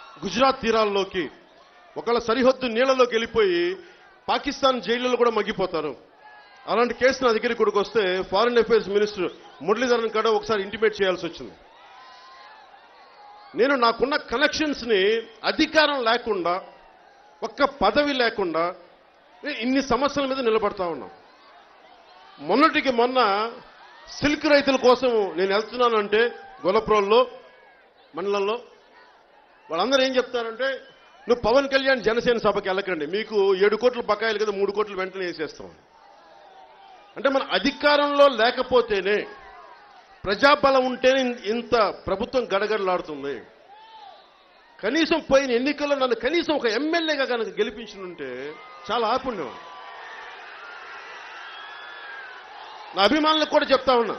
గుజరాత్ తీరాల్లోకి ఒకళ్ళ సరిహద్దు నీళ్లలోకి వెళ్ళిపోయి పాకిస్తాన్ జైళ్ళలో కూడా మగ్గిపోతారు అలాంటి కేసు నా దగ్గరికి కూడా వస్తే ఫారిన్ అఫైర్స్ మినిస్టర్ మురళీధరన్ కూడా ఒకసారి ఇంటిమేట్ చేయాల్సి వచ్చింది నేను నాకున్న కనెక్షన్స్ ని అధికారం లేకుండా ఒక్క పదవి లేకుండా నేను ఇన్ని సమస్యల మీద నిలబడతా ఉన్నాం మొన్నటికి మొన్న సిల్క్ రైతుల కోసం నేను వెళ్తున్నానంటే గొల్లప్రోల్లో మండలంలో వాళ్ళందరూ ఏం చెప్తారంటే నువ్వు పవన్ కళ్యాణ్ జనసేన సభకి వెళ్ళకండి మీకు ఏడు కోట్ల బకాయిలు కదా మూడు కోట్లు వెంటనే వేసేస్తాం అంటే మన అధికారంలో లేకపోతేనే ప్రజాబలం ఉంటేనే ఇంత ప్రభుత్వం గడగడలాడుతుంది కనీసం పోయిన ఎన్నికల్లో నన్ను కనీసం ఒక ఎమ్మెల్యేగా కనుక గెలిపించనుంటే చాలా ఆపుణ్యం నా అభిమానులకు కూడా చెప్తా ఉన్నా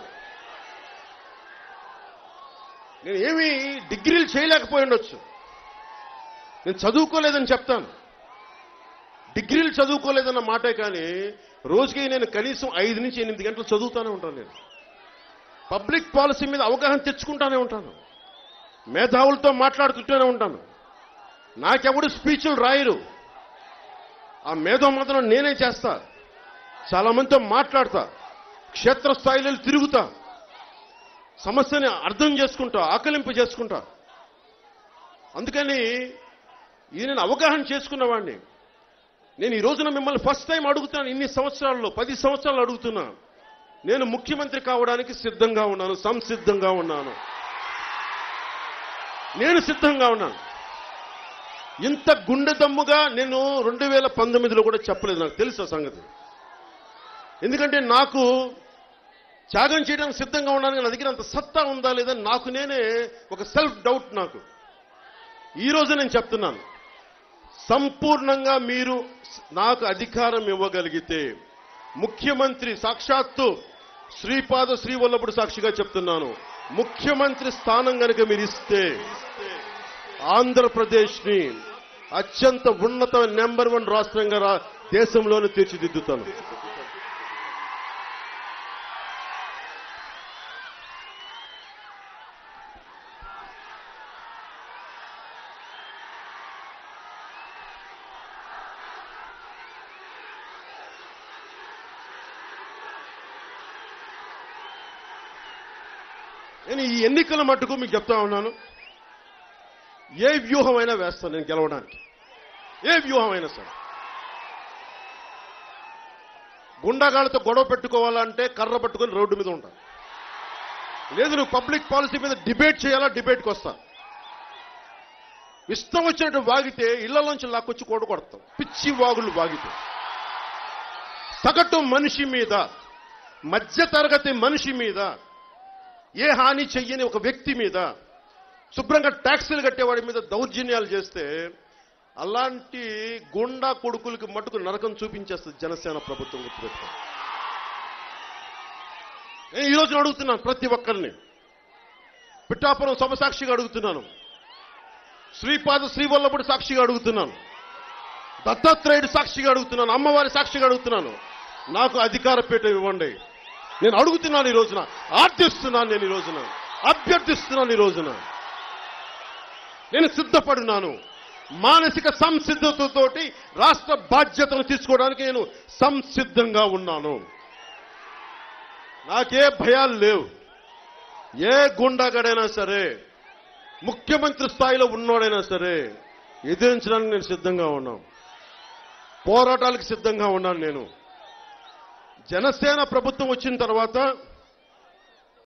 నేను ఏమీ డిగ్రీలు చేయలేకపోయి ఉండొచ్చు నేను చదువుకోలేదని చెప్తాను డిగ్రీలు చదువుకోలేదన్న మాటే కానీ రోజుకి నేను కనీసం ఐదు నుంచి ఎనిమిది గంటలు చదువుతానే ఉంటాను నేను పబ్లిక్ పాలసీ మీద అవగాహన తెచ్చుకుంటానే ఉంటాను మేధావులతో మాట్లాడుతుంటూనే ఉంటాను నాకెవడు స్పీచ్లు రాయరు ఆ మేధో మాత్రం నేనే చేస్తా చాలా మందితో మాట్లాడతా క్షేత్రస్థాయిలో తిరుగుతా సమస్యని అర్థం చేసుకుంటా ఆకలింపు చేసుకుంటా అందుకని ఇది నేను అవగాహన చేసుకున్నవాడిని నేను ఈ రోజున మిమ్మల్ని ఫస్ట్ టైం అడుగుతాను ఇన్ని సంవత్సరాల్లో పది సంవత్సరాలు అడుగుతున్నా నేను ముఖ్యమంత్రి కావడానికి సిద్ధంగా ఉన్నాను సంసిద్ధంగా ఉన్నాను నేను సిద్ధంగా ఉన్నాను ఇంత గుండె దమ్ముగా నేను రెండు వేల పంతొమ్మిదిలో కూడా చెప్పలేదు నాకు తెలుసు ఆ సంగతి ఎందుకంటే నాకు త్యాగం చేయడానికి సిద్ధంగా ఉన్నాను నా దగ్గర అంత సత్తా ఉందా లేదా నాకు నేనే ఒక సెల్ఫ్ డౌట్ నాకు ఈ రోజు నేను చెప్తున్నాను సంపూర్ణంగా మీరు నాకు అధికారం ఇవ్వగలిగితే ముఖ్యమంత్రి సాక్షాత్తు శ్రీపాద శ్రీవల్లభుడు సాక్షిగా చెప్తున్నాను ముఖ్యమంత్రి స్థానం గనుక మీరు ఇస్తే ఆంధ్రప్రదేశ్ ని అత్యంత ఉన్నత నెంబర్ వన్ రాష్ట్రంగా రా- దేశంలోనే తీర్చిదిద్దుతాను నేను ఈ ఎన్నికల మట్టుకు మీకు చెప్తా ఉన్నాను ఏ వ్యూహమైనా వేస్తాను నేను గెలవడానికి ఏ వ్యూహమైనా సరే గుండాగాళ్ళతో గొడవ పెట్టుకోవాలంటే కర్ర పట్టుకొని రోడ్డు మీద ఉంటా లేదు నువ్వు పబ్లిక్ పాలసీ మీద డిబేట్ చేయాలా డిబేట్కి వస్తా ఇష్టం వచ్చినట్టు వాగితే ఇళ్లలోంచి లాక్కొచ్చి కోట కొడతాం పిచ్చి వాగులు వాగితే సగటు మనిషి మీద మధ్య తరగతి మనిషి మీద ఏ హాని చెయ్యని ఒక వ్యక్తి మీద శుభ్రంగా ట్యాక్సీలు కట్టేవాడి మీద దౌర్జన్యాలు చేస్తే అలాంటి గుండా కొడుకులకి మటుకు నరకం చూపించేస్తుంది జనసేన ప్రభుత్వం గుర్తుపెట్టుకో నేను ఈ రోజున అడుగుతున్నాను ప్రతి ఒక్కరిని పిఠాపురం సభ సాక్షిగా అడుగుతున్నాను శ్రీపాద శ్రీవల్లభుడి సాక్షిగా అడుగుతున్నాను దత్తాత్రేయుడు సాక్షిగా అడుగుతున్నాను అమ్మవారి సాక్షిగా అడుగుతున్నాను నాకు అధికార పీఠ ఇవ్వండి నేను అడుగుతున్నాను ఈ రోజున ఆర్థిస్తున్నాను నేను ఈ రోజున అభ్యర్థిస్తున్నాను ఈ రోజున నేను సిద్ధపడున్నాను మానసిక సంసిద్ధతతోటి రాష్ట్ర బాధ్యతను తీసుకోవడానికి నేను సంసిద్ధంగా ఉన్నాను నాకే భయాలు లేవు ఏ గుండాగడైనా సరే ముఖ్యమంత్రి స్థాయిలో ఉన్నోడైనా సరే ఎదిరించడానికి నేను సిద్ధంగా ఉన్నాను పోరాటాలకు సిద్ధంగా ఉన్నాను నేను జనసేన ప్రభుత్వం వచ్చిన తర్వాత